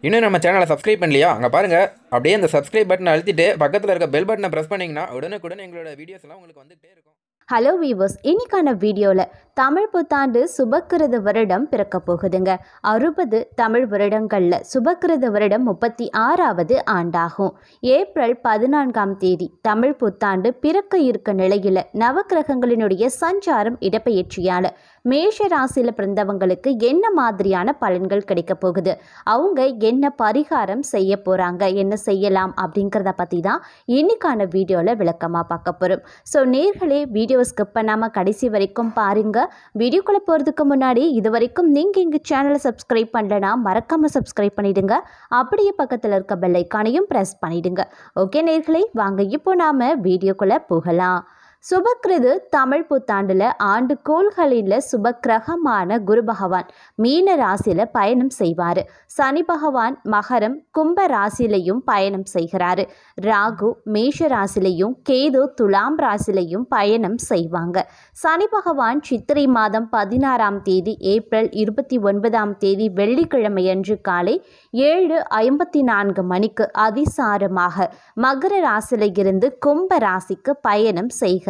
இன்னும் நம்ம சேனலை சப்ஸ்கிரைப் பண்ணலையா அங்கே பாருங்கள் அப்படியே அந்த சப்ஸ்கிரைப் பட்டனை அழுத்திட்டு பக்கத்தில் இருக்க பெல் பட்டனை ப்ரெஸ் பண்ணிங்கன்னா உடனுக்குடன் எங்களோட வீடியோஸ் எல்லாம் உங்களுக்கு வந்துகிட்டே இருக்கும் ஹலோ வீவர்ஸ் இன்னைக்கான வீடியோவில் தமிழ் புத்தாண்டு சுபக்கிருத வருடம் பிறக்க போகுதுங்க அறுபது தமிழ் வருடங்களில் சுபக்கிருத வருடம் முப்பத்தி ஆறாவது ஆண்டாகும் ஏப்ரல் பதினான்காம் தேதி தமிழ் புத்தாண்டு பிறக்க இருக்க நிலையில் நவக்கிரகங்களினுடைய சஞ்சாரம் இடப்பெயர்ச்சியால் மேஷ ராசியில் பிறந்தவங்களுக்கு என்ன மாதிரியான பலன்கள் கிடைக்க போகுது அவங்க என்ன பரிகாரம் செய்ய போகிறாங்க என்ன செய்யலாம் அப்படிங்கிறத பற்றி தான் இன்னைக்கான வீடியோவில் விளக்கமாக பார்க்க போகிறோம் ஸோ நேர்களே வீடியோ ஸ்கிப் பண்ணாமல் கடைசி வரைக்கும் பாருங்கள் வீடியோக்குள்ளே போகிறதுக்கு முன்னாடி இது வரைக்கும் நீங்கள் எங்கள் சேனலை சப்ஸ்கிரைப் பண்ணலனா மறக்காமல் சப்ஸ்கிரைப் பண்ணிடுங்க அப்படியே பக்கத்தில் இருக்க பெல் ஐக்கானையும் ப்ரெஸ் பண்ணிடுங்க ஓகே நேர்களே வாங்க இப்போ நாம் வீடியோக்குள்ளே போகலாம் சுபக்கிருது தமிழ் புத்தாண்டில் ஆண்டு கோள்களில் சுபக்கிரகமான குரு பகவான் மீன ராசியில் பயணம் செய்வார் சனி பகவான் மகரம் கும்ப ராசியிலையும் பயணம் செய்கிறாரு ராகு மேஷ ராசிலையும் கேது துலாம் ராசிலையும் பயணம் செய்வாங்க சனி பகவான் சித்திரை மாதம் பதினாறாம் தேதி ஏப்ரல் இருபத்தி ஒன்பதாம் தேதி வெள்ளிக்கிழமையன்று காலை ஏழு ஐம்பத்தி நான்கு மணிக்கு அதிசாரமாக மகர ராசியில இருந்து கும்ப ராசிக்கு பயணம் செய்கிறாரு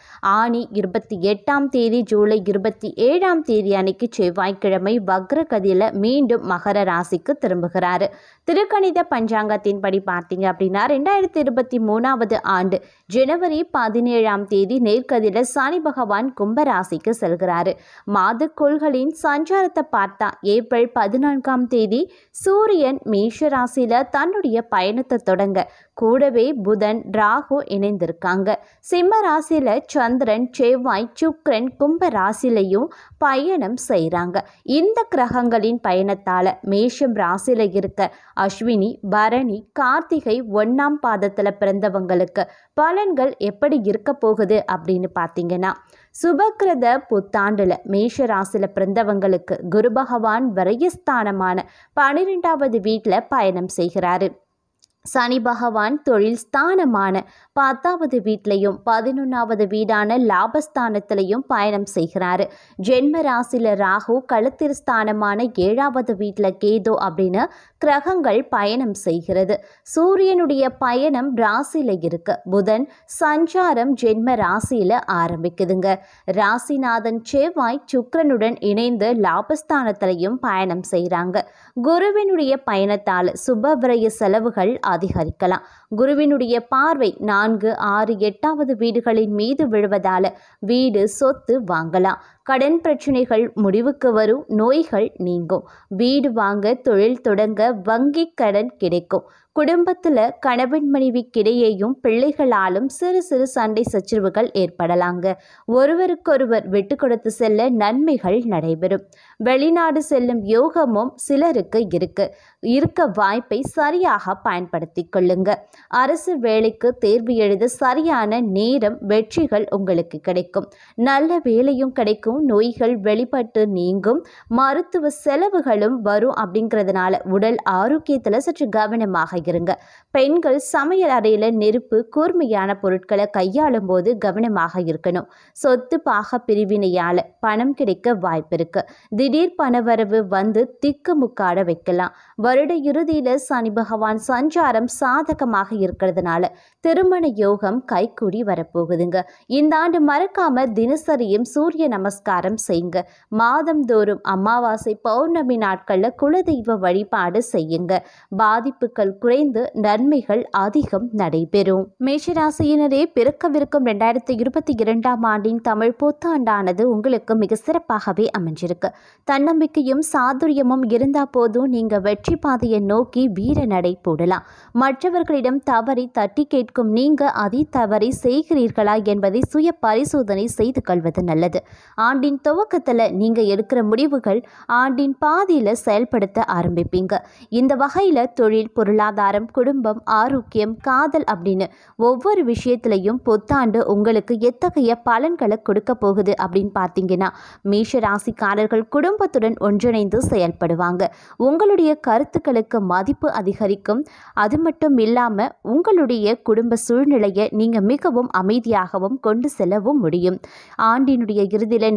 ஆணி இருபத்தி எட்டாம் தேதி ஜூலை இருபத்தி ஏழாம் தேதி அன்னைக்கு செவ்வாய்க்கிழமை வக்ரகதியில் மீண்டும் மகர ராசிக்கு திரும்புகிறாரு திருக்கணித பஞ்சாங்கத்தின்படி பார்த்தீங்க அப்படின்னா ரெண்டாயிரத்தி இருபத்தி மூணாவது ஆண்டு ஜனவரி பதினேழாம் தேதி நேர்கதியில் சனி பகவான் கும்பராசிக்கு செல்கிறாரு மாதக்கோள்களின் சஞ்சாரத்தை பார்த்தா ஏப்ரல் பதினான்காம் தேதி சூரியன் மேஷ ராசியில தன்னுடைய பயணத்தை தொடங்க கூடவே புதன் ராகு இணைந்திருக்காங்க சிம்ம ராசியில சந்திரன் செவ்வாய் சுக்கிரன் கும்ப ராசிலையும் பயணம் செய்கிறாங்க இந்த கிரகங்களின் பயணத்தால மேஷம் ராசியில இருக்க அஸ்வினி பரணி கார்த்திகை ஒன்னாம் பாதத்துல பிறந்தவங்களுக்கு பலன்கள் எப்படி இருக்க போகுது அப்படின்னு பார்த்தீங்கன்னா சுபக்கிரத புத்தாண்டுல மேஷ ராசியில பிறந்தவங்களுக்கு குரு பகவான் விரயஸ்தானமான பன்னிரெண்டாவது வீட்டில் பயணம் செய்கிறாரு சனி பகவான் தொழில் ஸ்தானமான பத்தாவது வீட்லையும் பதினொன்றாவது வீடான லாபஸ்தானத்திலையும் பயணம் செய்கிறாரு ஜென்ம ராசியில் ராகு களத்திர ஸ்தானமான ஏழாவது வீட்டில் கேது அப்படின்னு கிரகங்கள் பயணம் செய்கிறது சூரியனுடைய பயணம் ராசியில் இருக்கு புதன் சஞ்சாரம் ஜென்ம ராசியில் ஆரம்பிக்குதுங்க ராசிநாதன் செவ்வாய் சுக்கிரனுடன் இணைந்து லாபஸ்தானத்திலையும் பயணம் செய்கிறாங்க குருவினுடைய பயணத்தால் சுபவிரய செலவுகள் அதிகரிக்கலாம் குருவினுடைய பார்வை நான்கு ஆறு எட்டாவது வீடுகளின் மீது விழுவதால வீடு சொத்து வாங்கலாம் கடன் பிரச்சனைகள் முடிவுக்கு வரும் நோய்கள் நீங்கும் வீடு வாங்க தொழில் தொடங்க வங்கி கடன் கிடைக்கும் குடும்பத்தில் கணவன் மனைவிக்கிடையேயும் பிள்ளைகளாலும் சிறு சிறு சண்டை சச்சரவுகள் ஏற்படலாங்க ஒருவருக்கொருவர் விட்டு கொடுத்து செல்ல நன்மைகள் நடைபெறும் வெளிநாடு செல்லும் யோகமும் சிலருக்கு இருக்கு இருக்க வாய்ப்பை சரியாக பயன்படுத்தி கொள்ளுங்க அரசு வேலைக்கு தேர்வு எழுத சரியான நேரம் வெற்றிகள் உங்களுக்கு கிடைக்கும் நல்ல வேலையும் கிடைக்கும் நோய்கள் வெளிப்பட்டு நீங்கும் மருத்துவ செலவுகளும் வரும் அப்படிங்கிறதுனால உடல் ஆரோக்கியத்தில் சற்று கவனமாக இருங்க பெண்கள் சமையல் அறையில் நெருப்பு கூர்மையான பொருட்களை கையாளும் போது கவனமாக இருக்கணும் சொத்து பாக பிரிவினையால் பணம் கிடைக்க வாய்ப்பு இருக்கு திடீர் பணவரவு வந்து திக்கு முக்காட வைக்கலாம் வருட இறுதியில் சனி பகவான் சஞ்சாரம் சாதகமாக இருக்கிறதுனால திருமண யோகம் கைக்கூடி வரப்போகுதுங்க இந்த ஆண்டு மறக்காம தினசரியும் சூரிய நமஸ்காரம் செய்யுங்க மாதந்தோறும் அமாவாசை பௌர்ணமி நாட்களில் குலதெய்வ வழிபாடு செய்யுங்க பாதிப்புகள் குறைந்து நன்மைகள் அதிகம் நடைபெறும் மேஷராசியினரே பிறக்கவிருக்கும் ரெண்டாயிரத்தி இருபத்தி இரண்டாம் ஆண்டின் தமிழ் புத்தாண்டானது உங்களுக்கு மிக சிறப்பாகவே அமைஞ்சிருக்கு தன்னம்பிக்கையும் சாதுரியமும் இருந்தா போதும் நீங்க வெற்றி பாதையை நோக்கி வீர நடை போடலாம் மற்றவர்களிடம் தவறி தட்டி கேட்கும் நீங்க அதை தவறி செய்கிறீர்களா என்பதை சுய பரிசோதனை செய்து கொள்வது நல்லது ஆண்டின் துவக்கத்தில் நீங்க எடுக்கிற முடிவுகள் ஆண்டின் பாதியில செயல்படுத்த ஆரம்பிப்பீங்க இந்த வகையில தொழில் பொருளாதாரம் குடும்பம் ஆரோக்கியம் காதல் அப்படின்னு ஒவ்வொரு விஷயத்திலையும் புத்தாண்டு உங்களுக்கு எத்தகைய பலன்களை கொடுக்க போகுது அப்படின்னு பார்த்தீங்கன்னா மேஷ ராசிக்காரர்கள் குடும்பத்துடன் ஒன்றிணைந்து செயல்படுவாங்க உங்களுடைய கருத்துக்களுக்கு மதிப்பு அதிகரிக்கும் அது மட்டும் இல்லாமல் உங்களுடைய குடும்ப சூழ்நிலையை நீங்கள் மிகவும் அமைதியாகவும் கொண்டு செல்லவும் முடியும் ஆண்டினுடைய இறுதியில்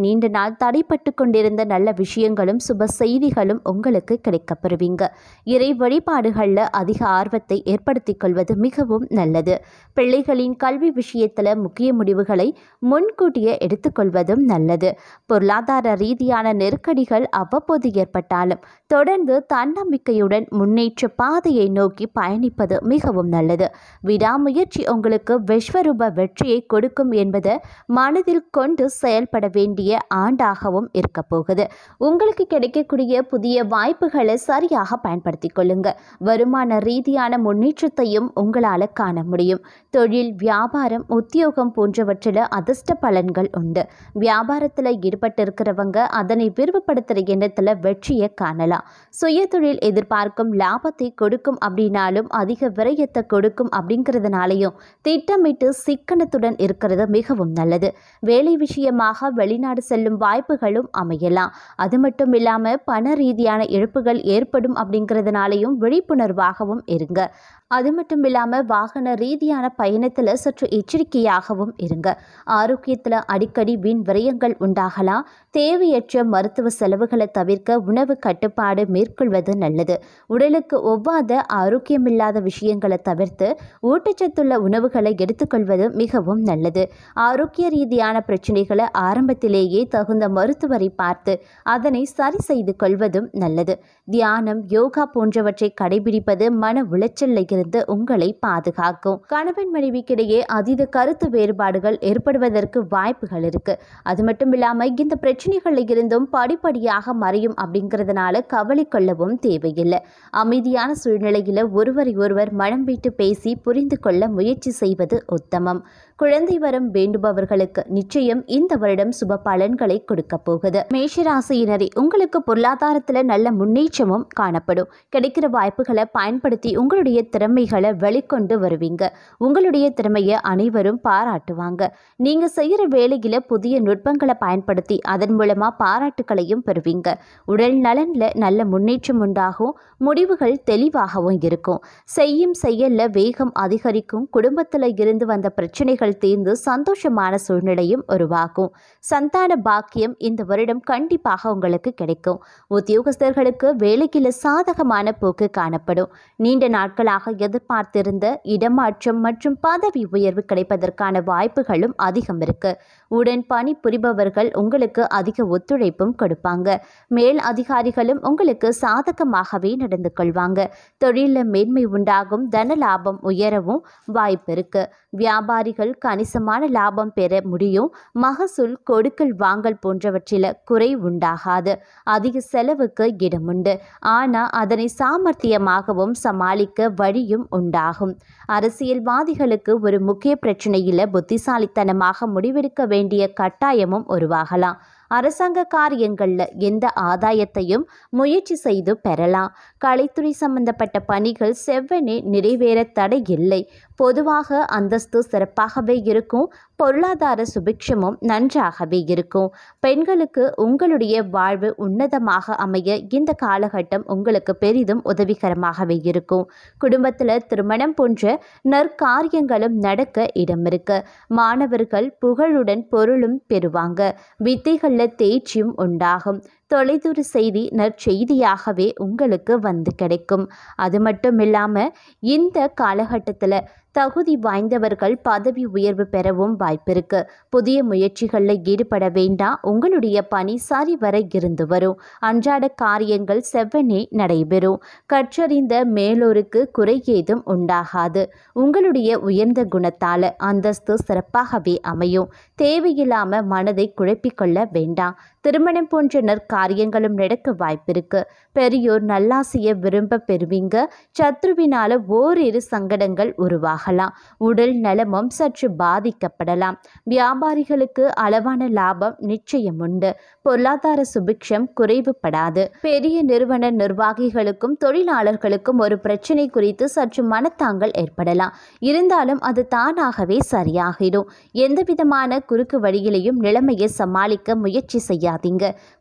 நீண்ட நாள் தடைப்பட்டு கொண்டிருந்த நல்ல விஷயங்களும் சுப செய்திகளும் உங்களுக்கு கிடைக்கப் பெறுவீங்க இறை வழிபாடுகளில் அதிக ஆர்வத்தை ஏற்படுத்திக் கொள்வது மிகவும் நல்லது பிள்ளைகளின் கல்வி விஷயத்தில் முக்கிய முடிவுகளை முன்கூட்டியே எடுத்துக்கொள்வதும் நல்லது பொருளாதார ரீதியான நெருக்கடிகள் அவ்வப்போது ஏற்பட்டாலும் தொடர்ந்து தன்னம்பிக்கையுடன் முன்னேற்ற பாதையை நோக்கி பயணிப்பது மிகவும் நல்லது விடாமுயற்சி உங்களுக்கு விஸ்வரூப வெற்றியை கொடுக்கும் என்பதை மனதில் கொண்டு செயல்பட வேண்டிய ஆண்டாகவும் இருக்க போகுது உங்களுக்கு கிடைக்கக்கூடிய புதிய வாய்ப்புகளை சரியாக பயன்படுத்திக் கொள்ளுங்க வருமான ரீதியான முன்னேற்றத்தையும் உங்களால் காண முடியும் தொழில் வியாபாரம் உத்தியோகம் போன்றவற்றில் அதிர்ஷ்ட பலன்கள் உண்டு வியாபாரத்தில் ஈடுபட்டிருக்கிறவங்க அதனை விரிவுபடுத்துகிற எண்ணத்தில் வெற்றியை காணலாம் சுய தொழில் எதிர்பார்க்கும் லாபத்தை கொடுக்கும் அப்படின்னாலும் அதிக விரயத்தை கொடுக்கும் அப்படிங்கிறதுனாலையும் திட்டமிட்டு சிக்கனத்துடன் இருக்கிறது மிகவும் நல்லது வேலை விஷயமாக வெளிநாடு செல்லும் வாய்ப்புகளும் அமையலாம் அது மட்டும் இல்லாமல் பண ரீதியான இழப்புகள் ஏற்படும் அப்படிங்கிறதுனாலையும் விழிப்புணர்வாகவும் இருங்க அது மட்டும் இல்லாமல் வாகன ரீதியான பயணத்தில் சற்று எச்சரிக்கையாகவும் இருங்க ஆரோக்கியத்தில் அடிக்கடி வீண் விரயங்கள் உண்டாகலாம் தேவையற்ற மருத்துவ செலவுகளை தவிர்க்க உணவு கட்டுப்பாடு மேற்கொள்வது நல்லது உடலுக்கு ஒவ்வாத ஆரோக்கியமில்லாத விஷயங்களை தவிர்த்து ஊட்டச்சத்துள்ள உணவுகளை எடுத்துக்கொள்வது மிகவும் நல்லது ஆரோக்கிய ரீதியான பிரச்சனைகளை ஆரம்பத்திலேயே தகுந்த மருத்துவரை பார்த்து அதனை சரி செய்து கொள்வதும் நல்லது தியானம் யோகா போன்றவற்றை கடைபிடிப்பது மன உளைச்சலில் இருந்து உங்களை பாதுகாக்கும் கணவன் மனைவிக்கிடையே அதீத கருத்து வேறுபாடுகள் ஏற்படுவதற்கு வாய்ப்புகள் இருக்கு அது மட்டும் இல்லாம இந்த பிரச்சனைகள்ல இருந்தும் படிப்படியாக மறையும் அப்படிங்கிறதுனால கவலை கொள்ளவும் தேவையில்லை அமைதியான சூழ்நிலையில ஒருவரை ஒருவர் மனம் விட்டு பேசி புரிந்து கொள்ள முயற்சி செய்வது உத்தமம் குழந்தை வரம் வேண்டுபவர்களுக்கு நிச்சயம் இந்த வருடம் சுப பலன்களை கொடுக்க போகுது மேஷராசியினரை உங்களுக்கு பொருளாதாரத்தில் நல்ல முன்னேற்றமும் காணப்படும் கிடைக்கிற வாய்ப்புகளை பயன்படுத்தி உங்களுடைய திறமைகளை வெளிக்கொண்டு வருவீங்க உங்களுடைய திறமையை அனைவரும் பாராட்டுவாங்க நீங்க செய்கிற வேலையில புதிய நுட்பங்களை பயன்படுத்தி அதன் மூலமா பாராட்டுகளையும் பெறுவீங்க உடல் நலன்ல நல்ல முன்னேற்றம் உண்டாகும் முடிவுகள் தெளிவாகவும் இருக்கும் செய்யும் செயல்ல வேகம் அதிகரிக்கும் குடும்பத்தில் இருந்து வந்த பிரச்சனைகள் தீர்ந்து சந்தோஷமான சூழ்நிலையும் உருவாகும் சந்தான பாக்கியம் இந்த வருடம் கண்டிப்பாக உங்களுக்கு கிடைக்கும் உத்தியோகஸ்தர்களுக்கு வேலையில் சாதகமான போக்கு காணப்படும் நீண்ட நாட்களாக எதிர்பார்த்திருந்த இடமாற்றம் மற்றும் பதவி உயர்வு கிடைப்பதற்கான வாய்ப்புகளும் அதிகம் இருக்கு உடன் பணி புரிபவர்கள் உங்களுக்கு அதிக ஒத்துழைப்பும் கொடுப்பாங்க மேல் அதிகாரிகளும் உங்களுக்கு சாதகமாகவே நடந்து கொள்வாங்க தொழிலில் மேன்மை உண்டாகும் தன லாபம் உயரவும் வாய்ப்பு இருக்கு வியாபாரிகள் கணிசமான லாபம் பெற முடியும் மகசூல் கொடுக்கல் வாங்கல் போன்றவற்றில் குறை உண்டாகாது அதிக செலவுக்கு இடமுண்டு ஆனால் அதனை சாமர்த்தியமாகவும் சமாளிக்க வழியும் உண்டாகும் அரசியல்வாதிகளுக்கு ஒரு முக்கிய பிரச்சனையில் புத்திசாலித்தனமாக முடிவெடுக்க வேண்டிய கட்டாயமும் உருவாகலாம் அரசாங்க காரியங்களில் எந்த ஆதாயத்தையும் முயற்சி செய்து பெறலாம் கலைத்துறை சம்பந்தப்பட்ட பணிகள் செவ்வனே நிறைவேற தடை இல்லை பொதுவாக அந்தஸ்து சிறப்பாகவே இருக்கும் பொருளாதார சுபிக்ஷமும் நன்றாகவே இருக்கும் பெண்களுக்கு உங்களுடைய வாழ்வு உன்னதமாக அமைய இந்த காலகட்டம் உங்களுக்கு பெரிதும் உதவிகரமாகவே இருக்கும் குடும்பத்தில் திருமணம் போன்ற நற்காரியங்களும் நடக்க இடம் இருக்கு மாணவர்கள் புகழுடன் பொருளும் பெறுவாங்க வித்தைகளில் தேர்ச்சியும் உண்டாகும் தொலைதூர செய்தி நற்செய்தியாகவே உங்களுக்கு வந்து கிடைக்கும் அது மட்டும் இல்லாமல் இந்த காலகட்டத்தில் தகுதி வாய்ந்தவர்கள் பதவி உயர்வு பெறவும் வாய்ப்பிருக்கு புதிய முயற்சிகளில் ஈடுபட வேண்டாம் உங்களுடைய பணி சரிவர இருந்து வரும் அன்றாட காரியங்கள் செவ்வனே நடைபெறும் கற்றறிந்த மேலோருக்கு குறை ஏதும் உண்டாகாது உங்களுடைய உயர்ந்த குணத்தால் அந்தஸ்து சிறப்பாகவே அமையும் தேவையில்லாமல் மனதை குழப்பிக்கொள்ள வேண்டாம் திருமணம் போன்ற நற்காரியங்களும் நடக்க வாய்ப்பிருக்கு பெரியோர் நல்லாசிய விரும்ப பெறுவீங்க சத்ருவினால ஓரிரு சங்கடங்கள் உருவாகலாம் உடல் நலமும் சற்று பாதிக்கப்படலாம் வியாபாரிகளுக்கு அளவான லாபம் நிச்சயம் உண்டு பொருளாதார சுபிக்ஷம் குறைவுபடாது பெரிய நிறுவன நிர்வாகிகளுக்கும் தொழிலாளர்களுக்கும் ஒரு பிரச்சனை குறித்து சற்று மனத்தாங்கள் ஏற்படலாம் இருந்தாலும் அது தானாகவே சரியாகிடும் எந்த விதமான குறுக்கு வழியிலையும் நிலைமையை சமாளிக்க முயற்சி செய்யாதீங்க பெரியோர்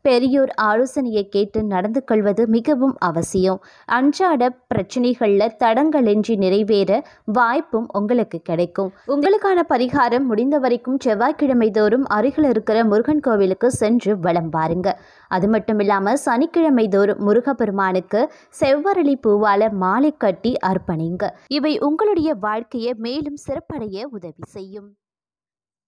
பெரியோர் ஆலோசனையை கேட்டு நடந்து கொள்வது மிகவும் அவசியம் அன்றாட பிரச்சனைகளில் தடங்களின்றி நிறைவேற வாய்ப்பும் உங்களுக்கு கிடைக்கும் உங்களுக்கான பரிகாரம் முடிந்த வரைக்கும் செவ்வாய்க்கிழமை தோறும் அருகில் இருக்கிற முருகன் கோவிலுக்கு சென்று வலம் பாருங்க அது மட்டும் இல்லாமல் சனிக்கிழமை தோறும் முருகப்பெருமானுக்கு செவ்வரளி பூவால மாலை கட்டி அர்ப்பணிங்க இவை உங்களுடைய வாழ்க்கையை மேலும் சிறப்படைய உதவி செய்யும்